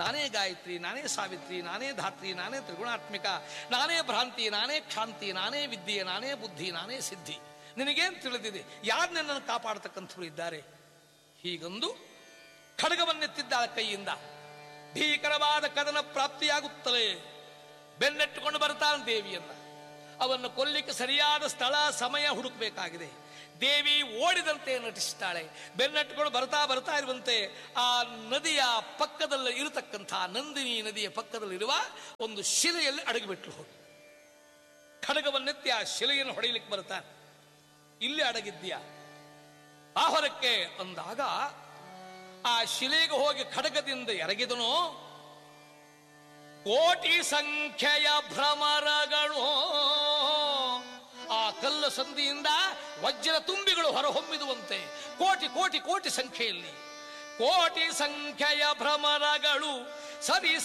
ನಾನೇ ಗಾಯತ್ರಿ ನಾನೇ ಸಾವಿತ್ರಿ ನಾನೇ ಧಾತ್ರಿ ನಾನೇ ತ್ರಿಗುಣಾತ್ಮಿಕ ನಾನೇ ಭ್ರಾಂತಿ ನಾನೇ ಕ್ಷಾಂತಿ ನಾನೇ ವಿದ್ಯೆ ನಾನೇ ಬುದ್ಧಿ ನಾನೇ ಸಿದ್ಧಿ ನಿನಗೇನು ತಿಳಿದಿದೆ ಯಾರು ನಿನ್ನನ್ನು ಕಾಪಾಡತಕ್ಕಂಥವ್ರು ಇದ್ದಾರೆ ಹೀಗೊಂದು ಖಡ್ಗವನ್ನೆತ್ತಿದ್ದ ಕೈಯಿಂದ ಭೀಕರವಾದ ಕದನ ಪ್ರಾಪ್ತಿಯಾಗುತ್ತಲೇ ಬೆನ್ನಟ್ಟುಕೊಂಡು ಬರ್ತಾನೆ ದೇವಿಯನ್ನ ಅವನ್ನು ಕೊಲ್ಲಿಕ್ಕೆ ಸರಿಯಾದ ಸ್ಥಳ ಸಮಯ ಹುಡುಕಬೇಕಾಗಿದೆ ದೇವಿ ಓಡಿದಂತೆ ನಟಿಸ್ತಾಳೆ ಬೆನ್ನಟ್ಟುಕೊಂಡು ಬರ್ತಾ ಬರ್ತಾ ಇರುವಂತೆ ಆ ನದಿಯ ಪಕ್ಕದಲ್ಲಿ ಇರತಕ್ಕಂಥ ನಂದಿನಿ ನದಿಯ ಪಕ್ಕದಲ್ಲಿರುವ ಒಂದು ಶಿಲೆಯಲ್ಲಿ ಅಡಗಿಬಿಟ್ಲು ಹೋಗಿ ಖಡ್ಗವನ್ನೆತ್ತಿ ಆ ಶಿಲೆಯನ್ನು ಹೊಡೆಯಲಿಕ್ಕೆ ಬರ್ತಾನೆ ಇಲ್ಲಿ ಅಡಗಿದ್ಯಾ ಆ ಹೊರಕ್ಕೆ ಅಂದಾಗ ಆ ಶಿಲೆಗೆ ಹೋಗಿ ಖಡ್ಗದಿಂದ ಎರಗಿದನು ಕೋಟಿ ಸಂಖ್ಯೆಯ ಭ್ರಮರಗಳು ಆ ಕಲ್ಲ ಸಂಧಿಯಿಂದ ವಜ್ರ ತುಂಬಿಗಳು ಹೊರಹೊಮ್ಮಿದುವಂತೆ ಕೋಟಿ ಕೋಟಿ ಕೋಟಿ ಸಂಖ್ಯೆಯಲ್ಲಿ ಕೋಟಿ ಸಂಖ್ಯೆಯ ಭ್ರಮರಗಳು ಸರಿ